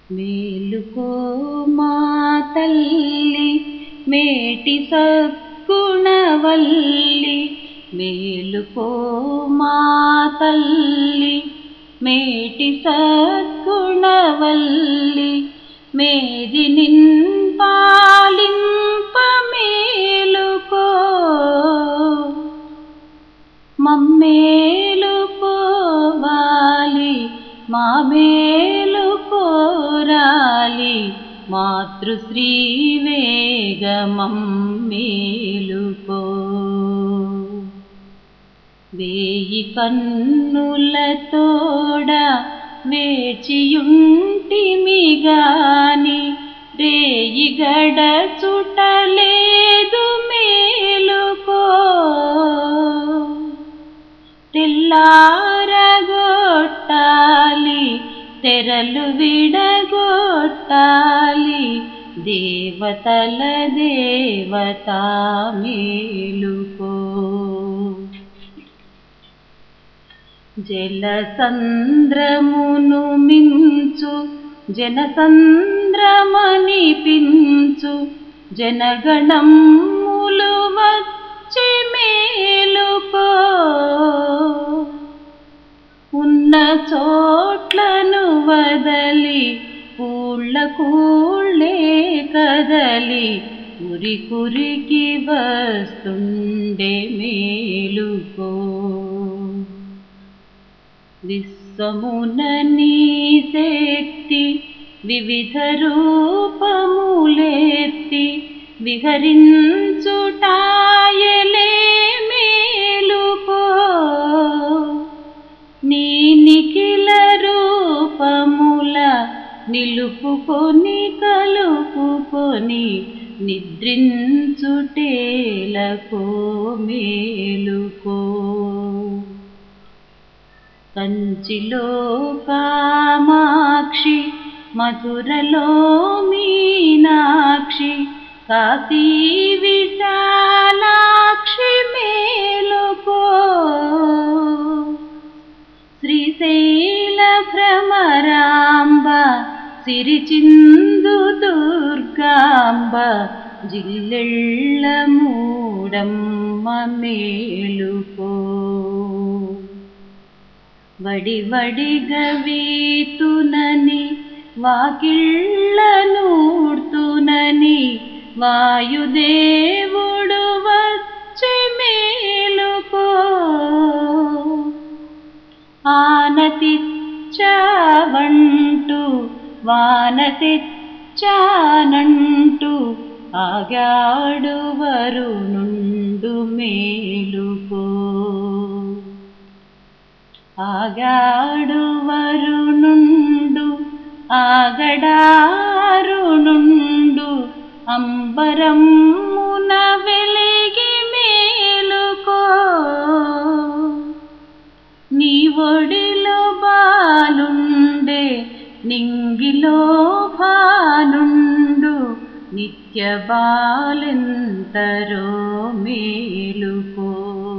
మేలుకో మా తల్లి మేటి సద్గుణవల్లి మేలుకో మా తల్లి మేటి సద్గుణవల్లి మేది నిన్పాలింప మేలుకో మమ్మేలుకోవాలి మా మేలు కోరాలి మాతృశ్రీ వేగమమ్మేలుకో వేయి కన్నులతోడ వేచియుంటిమిగాని రేయి గడచుటలేదు మేలుకో తెల్లారగొట్టాలి తెరలు విడగొట్టాలి దేవతల దేవత మేలుకో జలసంద్రమును మించు జనసంద్రమనిపించు జనగణములు వచ్చి మేలుకో ఉన్న చోట్లను వదలి కూళ్ళ కూళ్ళే కదలి కురి కురికి వస్తుండే మేలుకో విశ్వమున నీ శక్తి వివిధ రూపములెత్తి విహరించుటాయలే మేలుకో నీ నిఖిల రూపముల నిలుపుకొని కలుపుకొని నిద్రించుటేలకో మేలుకో కంచిలో కామాక్షి మధురలో మీనాక్షి కాశీ విశాలాక్షి మేలుకో శ్రీశైల భ్రమరాంబ సిరిచిందు దుర్గాంబ జిల్లెళ్ళ మూడమ్మ మేలుకో వడి వడిగవీతునని వాకిళ్ళనూర్తునని వాయుదేవుడు వచ్చి మేలుకో ఆనతిచ్చావంటూ వాన తెచ్చానంటూ ఆగాడు వరుణుండు మేలుకో ఆగాడు వరుణుండు ఆగడారుణుండు అంబరమున వెలిగి మేలుకో నీ ఒడిలో బాలుండే నింగిలో భానుండు నిత్య బాలెంతరో మేలుకో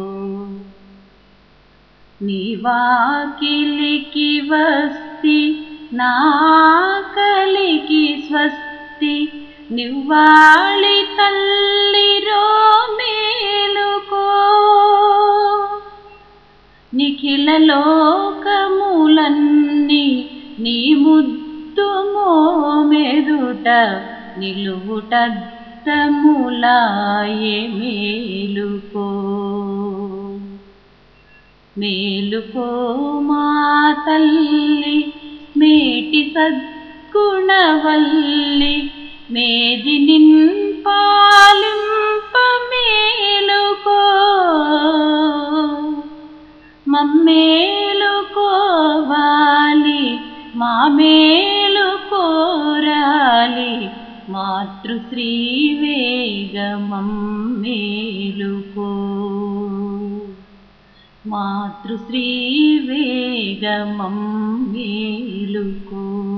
నీ వాకిలికి వస్తి నా కలికి స్వస్తి నివ్వాలి తల్లిరో మేలుకో నిఖిల లోకములన్నీ నీ ముద్దు మోమెదుట నిలువుటద్దములాయే మేలుకో మేలుకో మా తల్లి మేటి సద్గుణవల్లి మేది నింపాలింప మేలుకో మమ్మేలుకోవాలి మా మేలు కోరాలి మాతృశ్రీ వేగమమ్మేలుకో మాతృశ్రీ వేగమమ్మేలుకో